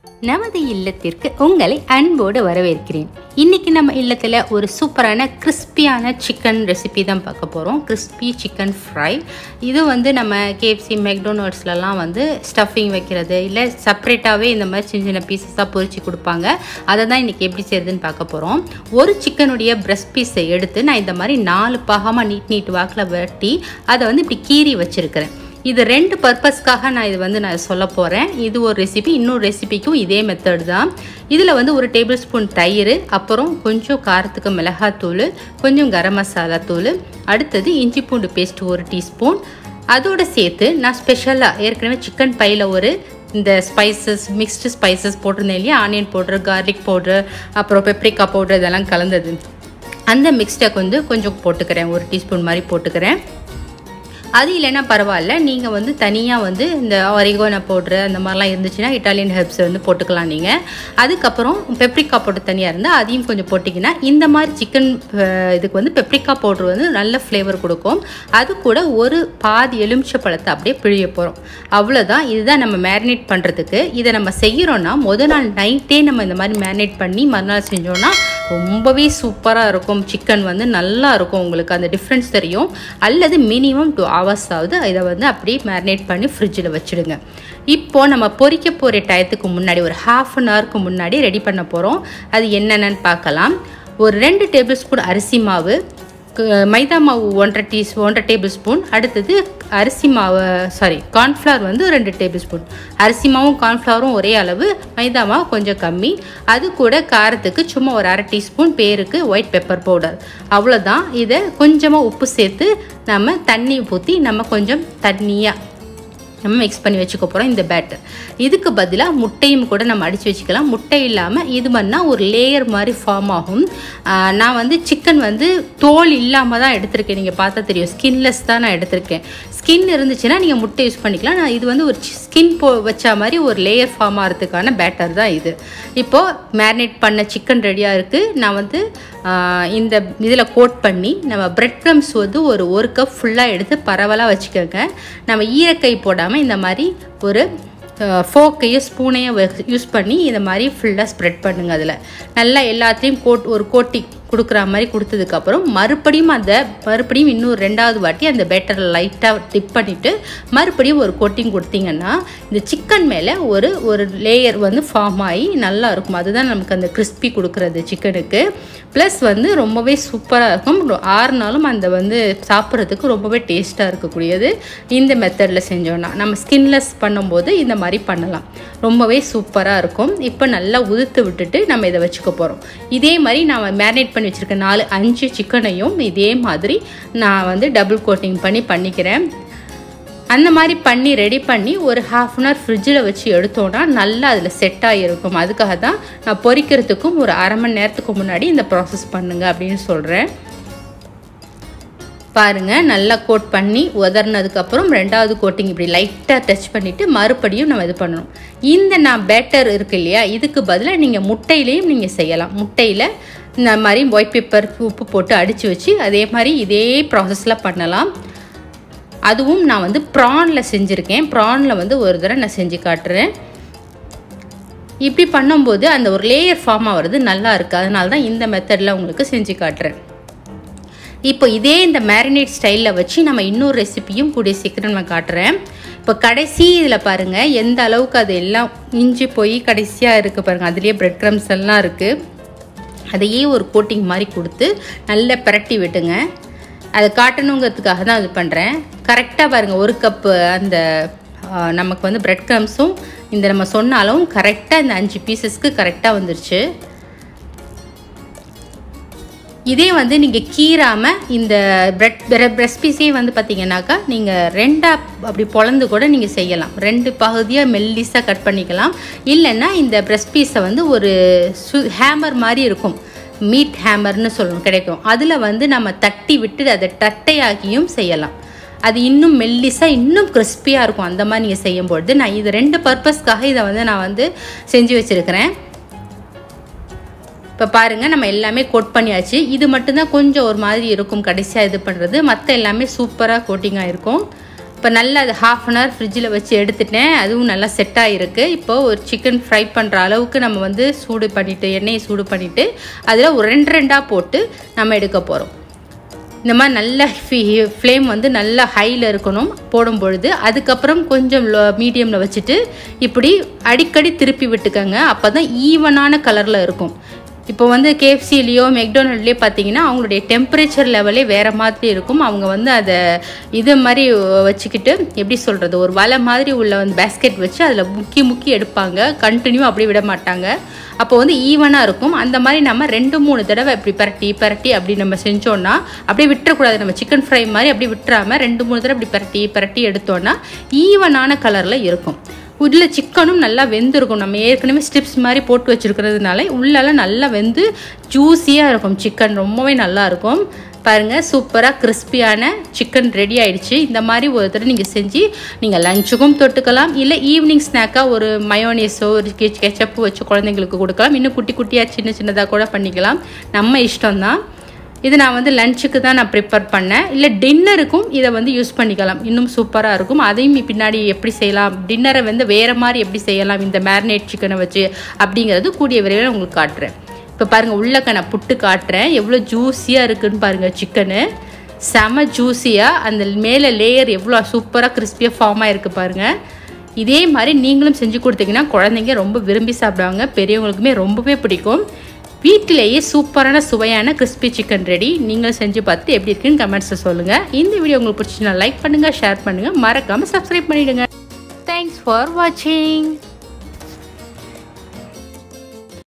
நமது இல்லத்திற்கு உங்களை அன்போடு வரவேற்கிறேன் இன்னைக்கு நம்ம இல்லத்தில் ஒரு சூப்பரான கிறிஸ்பியான சிக்கன் ரெசிபி தான் பார்க்க போகிறோம் கிறிஸ்பி சிக்கன் ஃப்ரை இது வந்து நம்ம கேஎஃப்சி மெக்டோனல்ட்ஸ்லலாம் வந்து ஸ்டஃபிங் வைக்கிறது இல்லை செப்பரேட்டாகவே இந்த மாதிரி சின்ன சின்ன பீசஸாக பொரிச்சு கொடுப்பாங்க அதை தான் இன்றைக்கி எப்படி செய்யுதுன்னு பார்க்க போகிறோம் ஒரு சிக்கனுடைய பிரஸ்ட் பீஸை எடுத்து நான் இந்த மாதிரி நாலு பாகமாக நீட் நீட் வாக்கில் வெட்டி அதை வந்து இப்படி கீறி வச்சுருக்கிறேன் இது ரெண்டு பர்பஸ்க்காக நான் இது வந்து நான் சொல்ல போகிறேன் இது ஒரு ரெசிபி இன்னொரு ரெசிபிக்கும் இதே மெத்தட் தான் இதில் வந்து ஒரு டேபிள் ஸ்பூன் தயிர் அப்புறம் கொஞ்சம் காரத்துக்கு மிளகாத்தூள் கொஞ்சம் கரம் மசாலா தூள் அடுத்தது இஞ்சி பூண்டு பேஸ்ட் ஒரு டீஸ்பூன் அதோடு சேர்த்து நான் ஸ்பெஷலாக ஏற்கனவே சிக்கன் பையில் ஒரு இந்த ஸ்பைசஸ் மிக்ஸ்டு ஸ்பைசஸ் போட்டிருந்தேன் இல்லையா ஆனியன் பவுட்ரு கார்லிக் பவுட்ரு அப்புறம் பெப்ரிக்கா பவுட்ரு இதெல்லாம் கலந்தது அந்த மிக்ஸ்டை வந்து கொஞ்சம் போட்டுக்கிறேன் ஒரு டீஸ்பூன் மாதிரி போட்டுக்கிறேன் அது இல்லைன்னா பரவாயில்ல நீங்கள் வந்து தனியாக வந்து இந்த ஒரிகோனா பவுட்ரு அந்த மாதிரிலாம் இருந்துச்சுன்னா இட்டாலியன் ஹெர்ப்ஸ் வந்து போட்டுக்கலாம் நீங்கள் அதுக்கப்புறம் பெப்ரிக்கா பவுடர் தனியாக இருந்தால் அதையும் கொஞ்சம் போட்டிங்கன்னா இந்த மாதிரி சிக்கன் இதுக்கு வந்து பெப்ரிக்கா பவுட்ரு வந்து நல்ல ஃப்ளேவர் கொடுக்கும் அது கூட ஒரு பாதி எலுமிச்சை பழத்தை அப்படியே பிழிய போகிறோம் அவ்வளோதான் இதுதான் நம்ம மேரினேட் பண்ணுறதுக்கு இதை நம்ம செய்கிறோன்னா முத நாள் நைட்டே நம்ம இந்த மாதிரி மேரினேட் பண்ணி மறுநாள் செஞ்சோன்னா ரொம்பவே சூப்பராக இருக்கும் சிக்கன் வந்து நல்லா இருக்கும் உங்களுக்கு அந்த டிஃப்ரென்ஸ் தெரியும் அல்லது மினிமம் டூ ஹவர்ஸ் ஆகுது இதை வந்து அப்படியே மேரினேட் பண்ணி ஃப்ரிட்ஜில் வச்சுடுங்க இப்போது நம்ம பொரிக்க போகிற டயத்துக்கு முன்னாடி ஒரு ஹாஃப் அன் ஹவருக்கு முன்னாடி ரெடி பண்ண போகிறோம் அது என்னென்னு பார்க்கலாம் ஒரு ரெண்டு டேபிள் ஸ்பூன் அரிசி மாவு மைதா மாவு ஒன்றரை டீ ஒன்றரை டேபிள் ஸ்பூன் அடுத்தது அரிசி மாவு சாரி கார்ன்ஃப்ளவர் வந்து ரெண்டு டேபிள் ஸ்பூன் அரிசி மாவும் கார்ன்ஃப்ளவரும் ஒரே அளவு மைதா மாவு கொஞ்சம் கம்மி அது கூட காரத்துக்கு சும்மா ஒரு அரை டீஸ்பூன் பேருக்கு ஒயிட் பெப்பர் பவுடர் அவ்வளோதான் இதை கொஞ்சமாக உப்பு சேர்த்து நம்ம தண்ணி ஊற்றி நம்ம கொஞ்சம் தண்ணியாக நம்ம மிக்ஸ் பண்ணி வச்சுக்க போகிறோம் இந்த பேட்டர் இதுக்கு பதிலாக முட்டையும் கூட நம்ம அடித்து வச்சுக்கலாம் முட்டை இல்லாமல் இது பண்ணால் ஒரு லேயர் மாதிரி ஃபார்ம் ஆகும் நான் வந்து சிக்கன் வந்து தோல் இல்லாமல் தான் எடுத்திருக்கேன் நீங்கள் பார்த்தா தெரியும் ஸ்கின்லெஸ் தான் நான் எடுத்திருக்கேன் ஸ்கின் இருந்துச்சுன்னா நீங்கள் முட்டை யூஸ் பண்ணிக்கலாம் நான் இது வந்து ஒரு ஸ்கின் போ வச்சா மாதிரி ஒரு லேயர் ஃபார்ம் ஆகிறதுக்கான பேட்டர் தான் இது இப்போது மேரினேட் பண்ண சிக்கன் ரெடியாக இருக்குது நான் வந்து இந்த இதில் கோட் பண்ணி நம்ம பிரெட் க்ரம்ஸ் வந்து ஒரு ஒரு கப் ஃபுல்லாக எடுத்து பரவலாக வச்சுக்கோங்க நம்ம ஈரக்கை போடாமல் இந்த மாதிரி ஒரு ஃபோக்கையும் ஸ்பூனையும் யூஸ் பண்ணி இந்த மாதிரி ஃபுல்லாக ஸ்ப்ரெட் பண்ணுங்கள் அதில் நல்லா எல்லாத்தையும் கோட் ஒரு கோட்டி கொடுக்குற மாதிரி கொடுத்ததுக்கப்புறம் மறுபடியும் அந்த மறுபடியும் இன்னும் ரெண்டாவது வாட்டி அந்த பேட்டரை லைட்டாக டிப் பண்ணிவிட்டு மறுபடியும் ஒரு கோட்டிங் கொடுத்தீங்கன்னா இந்த சிக்கன் மேலே ஒரு ஒரு லேயர் வந்து ஃபார்ம் ஆகி நல்லா இருக்கும் அதுதான் நமக்கு அந்த கிறிஸ்பி கொடுக்குறது சிக்கனுக்கு ப்ளஸ் வந்து ரொம்பவே சூப்பராக இருக்கும் ஆறுனாலும் அந்த வந்து சாப்பிட்றதுக்கு ரொம்பவே டேஸ்ட்டாக இருக்கக்கூடியது இந்த மெத்தடில் செஞ்சோன்னா நம்ம ஸ்கின்லெஸ் பண்ணும்போது இந்த மாதிரி பண்ணலாம் ரொம்பவே சூப்பராக இருக்கும் இப்போ நல்லா உதுத்து விட்டுட்டு நம்ம இதை வச்சுக்க போகிறோம் இதே மாதிரி நான் மேரினேட் பண்ணி வச்சுருக்க நாலு அஞ்சு சிக்கனையும் இதே மாதிரி நான் வந்து டபுள் கோட்டிங் பண்ணி பண்ணிக்கிறேன் அந்த மாதிரி பண்ணி ரெடி பண்ணி ஒரு ஹாஃப் அன் ஹவர் ஃப்ரிட்ஜில் வச்சு எடுத்தோன்னா நல்லா அதில் செட் ஆகிருக்கும் அதுக்காக தான் நான் பொரிக்கிறதுக்கும் ஒரு அரை மணி நேரத்துக்கு முன்னாடி இந்த ப்ராசஸ் பண்ணுங்க அப்படின்னு சொல்கிறேன் பாருங்கள் நல்லா கோட் பண்ணி உதறினதுக்கப்புறம் ரெண்டாவது கோட்டிங் இப்படி லைட்டாக டச் பண்ணிவிட்டு மறுபடியும் நம்ம இது பண்ணணும் இந்த நான் பேட்டர் இருக்கு இல்லையா இதுக்கு பதிலாக நீங்கள் முட்டையிலையும் நீங்கள் செய்யலாம் முட்டையில் இந்த மாதிரி ஒயிட் பேப்பர் உப்பு போட்டு அடித்து வச்சு அதே மாதிரி இதே ப்ராசஸில் பண்ணலாம் அதுவும் நான் வந்து ப்ரானில் செஞ்சுருக்கேன் ப்ரானில் வந்து ஒரு தடவை நான் செஞ்சு காட்டுறேன் இப்படி பண்ணும்போது அந்த ஒரு லேயர் ஃபார்ம் ஆகிறது நல்லா இருக்குது அதனால தான் இந்த மெத்தடில் உங்களுக்கு செஞ்சு காட்டுறேன் இப்போ இதே இந்த மேரினேட் ஸ்டைலில் வச்சு நம்ம இன்னொரு ரெசிப்பியும் கூடிய சீக்கிரம் நான் காட்டுறேன் இப்போ கடைசி இதில் பாருங்கள் எந்த அளவுக்கு அது எல்லாம் இஞ்சி போய் கடைசியாக இருக்குது பாருங்கள் அதுலேயே பிரெட் க்ரம்ஸ் எல்லாம் இருக்குது அதையே ஒரு கோட்டிங் மாதிரி கொடுத்து நல்லா பிரட்டி விட்டுங்க அதை காட்டணுங்கிறதுக்காக தான் இது பண்ணுறேன் கரெக்டாக பாருங்கள் ஒரு கப்பு அந்த நமக்கு வந்து பிரெட் க்ரம்ஸும் இந்த நம்ம சொன்னாலும் கரெக்டாக இந்த அஞ்சு பீசஸ்க்கு கரெக்டாக வந்துருச்சு இதே வந்து நீங்கள் கீராமல் இந்த பிரெட் பிரெட் பீஸே வந்து பார்த்தீங்கன்னாக்கா நீங்கள் ரெண்டாக அப்படி பொழந்து கூட நீங்கள் செய்யலாம் ரெண்டு பகுதியாக மெல்லிஸாக கட் பண்ணிக்கலாம் இல்லைன்னா இந்த பிரெஸ்ட் பீஸை வந்து ஒரு சு ஹேமர் மாதிரி இருக்கும் மீட் ஹேமர்னு சொல்லணும் கிடைக்கும் அதில் வந்து நம்ம தட்டி விட்டு அதை தட்டையாகியும் செய்யலாம் அது இன்னும் மெல்லிஸாக இன்னும் கிறிஸ்பியாக இருக்கும் அந்த மாதிரி நீங்கள் செய்யும்பொழுது நான் இது ரெண்டு பர்பஸ்க்காக இதை வந்து நான் வந்து செஞ்சு வச்சுருக்கிறேன் இப்போ பாருங்கள் நம்ம எல்லாமே கோட் பண்ணியாச்சு இது மட்டும்தான் கொஞ்சம் ஒரு மாதிரி இருக்கும் கடைசியாக இது பண்ணுறது மற்ற எல்லாமே சூப்பராக கோட்டிங்காக இருக்கும் இப்போ நல்லா அது ஹாஃப் அன் ஹவர் ஃப்ரிட்ஜில் வச்சு எடுத்துட்டேன் அதுவும் நல்லா செட் ஆகிருக்கு இப்போ ஒரு சிக்கன் ஃப்ரை பண்ணுற அளவுக்கு நம்ம வந்து சூடு பண்ணிவிட்டு எண்ணெயை சூடு பண்ணிவிட்டு அதில் ஒரு ரெண்டு ரெண்டாக போட்டு நம்ம எடுக்க போகிறோம் இந்த மாதிரி நல்ல ஃப்ளேம் வந்து நல்லா ஹையில் இருக்கணும் போடும் பொழுது அதுக்கப்புறம் கொஞ்சம் லோ மீடியமில் வச்சுட்டு இப்படி அடிக்கடி திருப்பி விட்டுக்கோங்க அப்போ தான் ஈவனான கலரில் இருக்கும் இப்போ வந்து கேஎஃப்சிலேயோ மெக்டொனால்ட்லேயோ பார்த்தீங்கன்னா அவங்களுடைய டெம்பரேச்சர் லெவலே வேறு மாதிரி இருக்கும் அவங்க வந்து அதை இது மாதிரி வச்சுக்கிட்டு எப்படி சொல்கிறது ஒரு வலை மாதிரி உள்ள வந்து பேஸ்கெட் வச்சு அதில் முக்கி முக்கி எடுப்பாங்க கண்டினியூ அப்படி விட மாட்டாங்க அப்போ வந்து ஈவனாக இருக்கும் அந்த மாதிரி நம்ம ரெண்டு மூணு தடவை இப்படி பரட்டி பரட்டி அப்படி நம்ம செஞ்சோன்னா அப்படியே விட்டுறக்கூடாது நம்ம சிக்கன் ஃப்ரை மாதிரி அப்படி விட்டுறாமல் ரெண்டு மூணு தடவை இப்படி பரட்டி பரட்டி எடுத்தோன்னா ஈவனான கலரில் இருக்கும் உள்ள சிக்கனும் நல்லா வெந்திருக்கும் நம்ம ஏற்கனவே ஸ்டிப்ஸ் மாதிரி போட்டு வச்சுருக்கிறதுனால உள்ளெல்லாம் நல்லா வெந்து ஜூஸியாக இருக்கும் சிக்கன் ரொம்பவே நல்லா இருக்கும் பாருங்கள் சூப்பராக கிறிஸ்பியான சிக்கன் ரெடி ஆயிடுச்சு இந்த மாதிரி ஒரு தடவை நீங்கள் செஞ்சு நீங்கள் லஞ்சுக்கும் தொட்டுக்கலாம் இல்லை ஈவினிங் ஸ்நாக்காக ஒரு மயோனேஸோ ஒரு கெச்சப்பு வச்சு குழந்தைங்களுக்கு கொடுக்கலாம் இன்னும் குட்டி குட்டியாக சின்ன சின்னதாக கூட பண்ணிக்கலாம் நம்ம இஷ்டம்தான் இது நான் வந்து லஞ்சுக்கு தான் நான் ப்ரிப்பேர் பண்ணேன் இல்லை டின்னருக்கும் இதை வந்து யூஸ் பண்ணிக்கலாம் இன்னும் சூப்பராக இருக்கும் அதையும் பின்னாடி எப்படி செய்யலாம் டின்னரை வந்து வேறு மாதிரி எப்படி செய்யலாம் இந்த மேரினேட் சிக்கனை வச்சு அப்படிங்கிறது கூடிய விரைவில் உங்களுக்கு காட்டுறேன் இப்போ பாருங்கள் உள்ளக்க நான் புட்டு காட்டுறேன் எவ்வளோ ஜூஸியாக இருக்குன்னு பாருங்கள் சிக்கனு செம ஜூஸியாக அந்த மேலே லேயர் எவ்வளோ சூப்பராக கிறிஸ்பியாக ஃபார்ம் ஆகிருக்கு பாருங்கள் இதே மாதிரி நீங்களும் செஞ்சு கொடுத்தீங்கன்னா குழந்தைங்க ரொம்ப விரும்பி சாப்பிடுவாங்க பெரியவங்களுக்குமே ரொம்பவே பிடிக்கும் வீட்டிலேயே சூப்பரான சுவையான கிறிஸ்பி சிக்கன் ரெடி நீங்களும் செஞ்சு பார்த்து எப்படி இருக்குன்னு கமெண்ட்ஸில் சொல்லுங்கள் இந்த வீடியோ உங்களுக்கு பிடிச்சினா லைக் பண்ணுங்கள் ஷேர் பண்ணுங்கள் மறக்காமல் சப்ஸ்கிரைப் பண்ணிவிடுங்க தேங்க்ஸ் ஃபார் வாட்சிங்